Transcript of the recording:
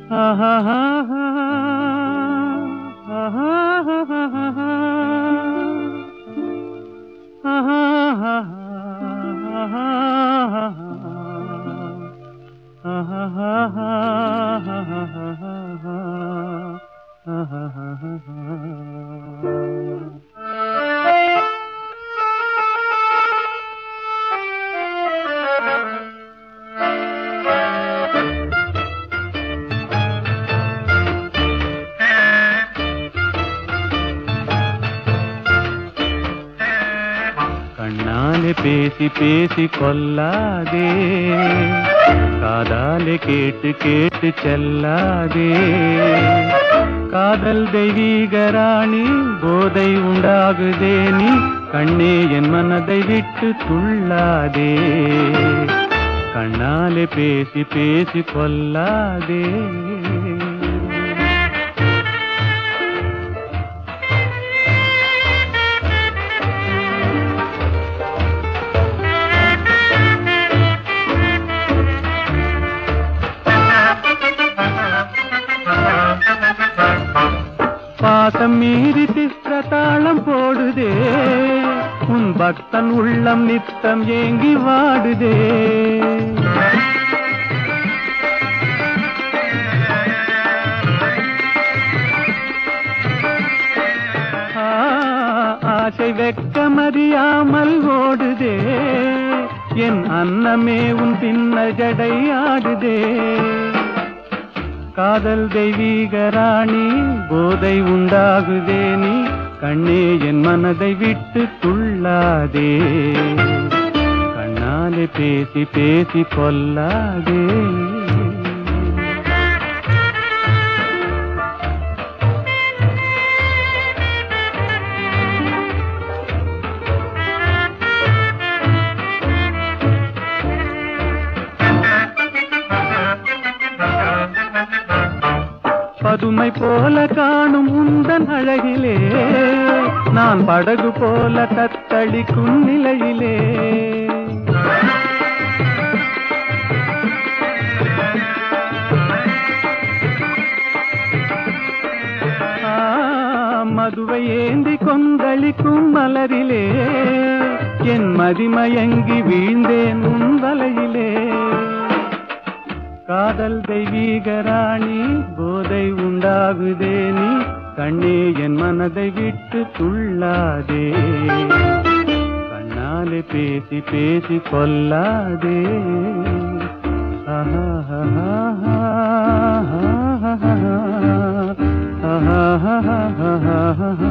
கண்ணாலே பேசி பேசி கொல்லாதே காதாலே கேட்டு கேட்டு செல்லாதே காதல் தெய்வீக ராணி போதை உண்டாகுதே நீ கண்ணே என் மனதை விட்டு துள்ளாதே கண்ணாலே பேசி பேசி கொல்லாதே பாசம் மீறி சித்திர தாளம் போடுதே உன் பக்தன் உள்ளம் நித்தம் ஏங்கி வாடுதே ஆ, ஆசை வெக்கமறியாமல் ஓடுதே என் அன்னமே உன் பின்ன ஜடை ஆடுதே காதல் தெய்வீக ராணி போதை உண்டாகுதே நீ கண்ணே என் மனதை விட்டு துள்ளாதே கண்ணாலே பேசி பேசி கொல்லாதே பதுமை போல காணும் உந்தன் அழகிலே நான் படகு போல தத்தளிக்கும் நிலையிலே ஆ, மதுவை ஏந்தி கொந்தளிக்கும் மலரிலே என் மதிமயங்கி வீழ்ந்தேன் உன் வலையிலே காதல் தெய்வீக ராணி போதை உண்டாகுதே நீ கண்ணே என் மனதை விட்டு துள்ளாதே கண்ணாலே பேசி பேசி கொல்லாதே ஆஹா